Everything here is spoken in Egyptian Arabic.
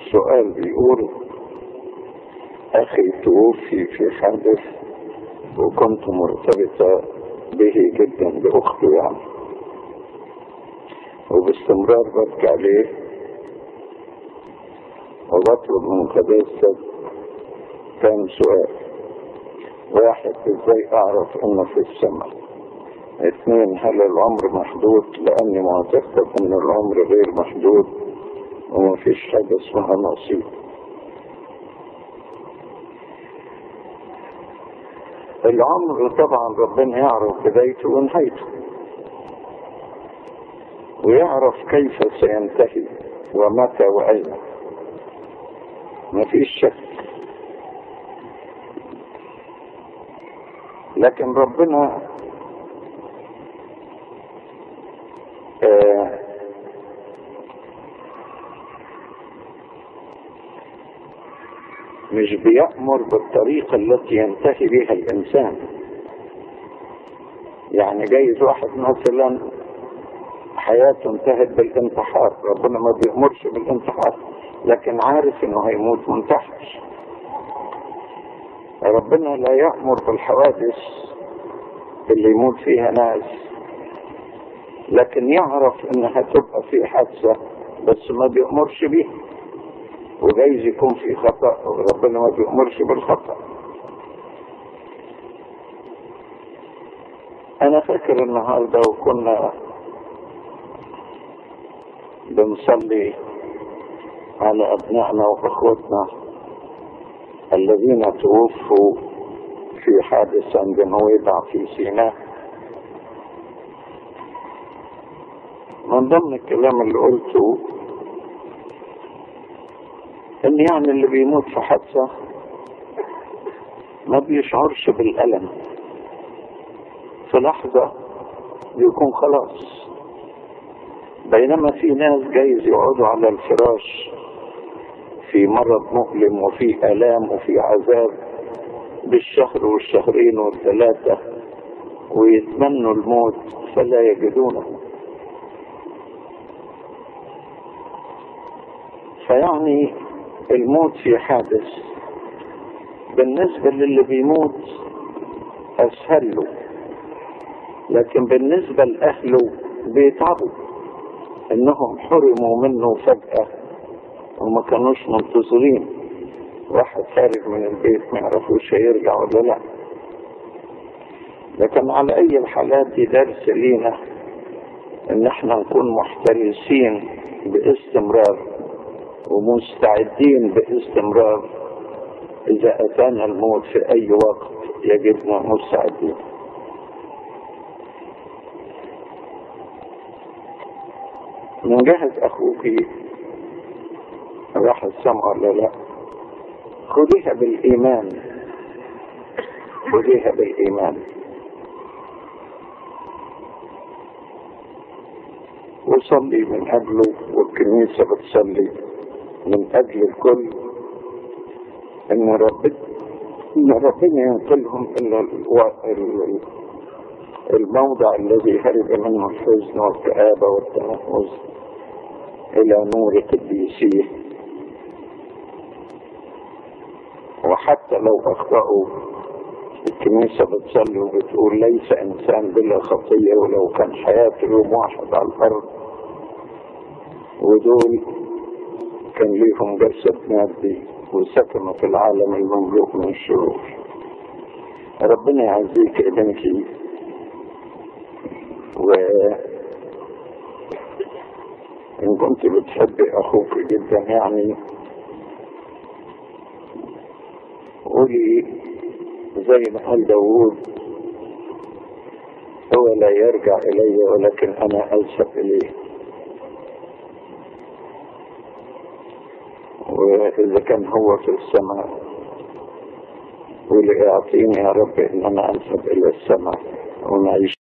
سؤال بيقول أخي توفي في حادث وكنت مرتبطة به جدا بأخته يعني وباستمرار ببكي عليه وبطلب من قداستك كام سؤال واحد ازاي اعرف انه في السماء اثنين هل العمر محدود لاني معتقد ان العمر غير محدود ومفيش حاجة اسمها نصيب العمر طبعا ربنا يعرف بدايته ونهايته ويعرف كيف سينتهي ومتى وأين مفيش شك لكن ربنا آه مش بيأمر بالطريقة التي ينتهي بها الإنسان يعني جايز واحد مثلا حياته انتهت بالانتحار ربنا ما بيأمرش بالانتحار لكن عارف انه هيموت منتحر ربنا لا يأمر بالحوادث اللي يموت فيها ناس لكن يعرف انها تبقى في حادثة بس ما بيأمرش بيها وجايز يكون في خطأ وربنا ما بيأمرش بالخطأ أنا فاكر النهاردة وكنا بنصلي على أبنائنا وأخوتنا الذين توفوا في حادث عند نويبع في سيناء من ضمن الكلام اللي قلته ان يعني اللي بيموت في حادثة ما بيشعرش بالألم في لحظة بيكون خلاص بينما في ناس جايز يقعدوا على الفراش في مرض مؤلم وفي آلام وفي عذاب بالشهر والشهرين والثلاثة ويتمنوا الموت فلا يجدونه فيعني الموت في حادث بالنسبة للي بيموت أسهل له لكن بالنسبة لأهله بيتعبوا إنهم حرموا منه فجأة وما كانوش منتظرين واحد خارج من البيت ما يعرفوش هيرجع ولا لا لكن على أي الحالات دي درس لينا إن احنا نكون محترسين باستمرار ومستعدين باستمرار إذا أتانا الموت في أي وقت يجبنا مستعدين من جهة أخوك راح السمع ولا لا خذيها بالإيمان خذيها بالإيمان وصلي من أجله والكنيسة بتصلي من أجل الكل إن ربنا إن ربنا ينقلهم إلى الموضع الذي هرب منه الحزن والكآبة والتنفس إلى نور قديسيه وحتى لو أخطأوا الكنيسة بتصلي وبتقول ليس إنسان بلا خطية ولو كان حياته يوم واحد على الأرض ودول كان ليهم جسد مادي وسكنوا في العالم المملوك من الشرور ربنا يعزيك يا بنتي و إن كنت بتحبي أخوك جدا يعني قولي زي ما قال داوود هو لا يرجع إلي ولكن أنا أذهب إليه وإذا كان هو في السماء قولي اعطيني يا رب إن أنا أذهب إلى السماء ونعيش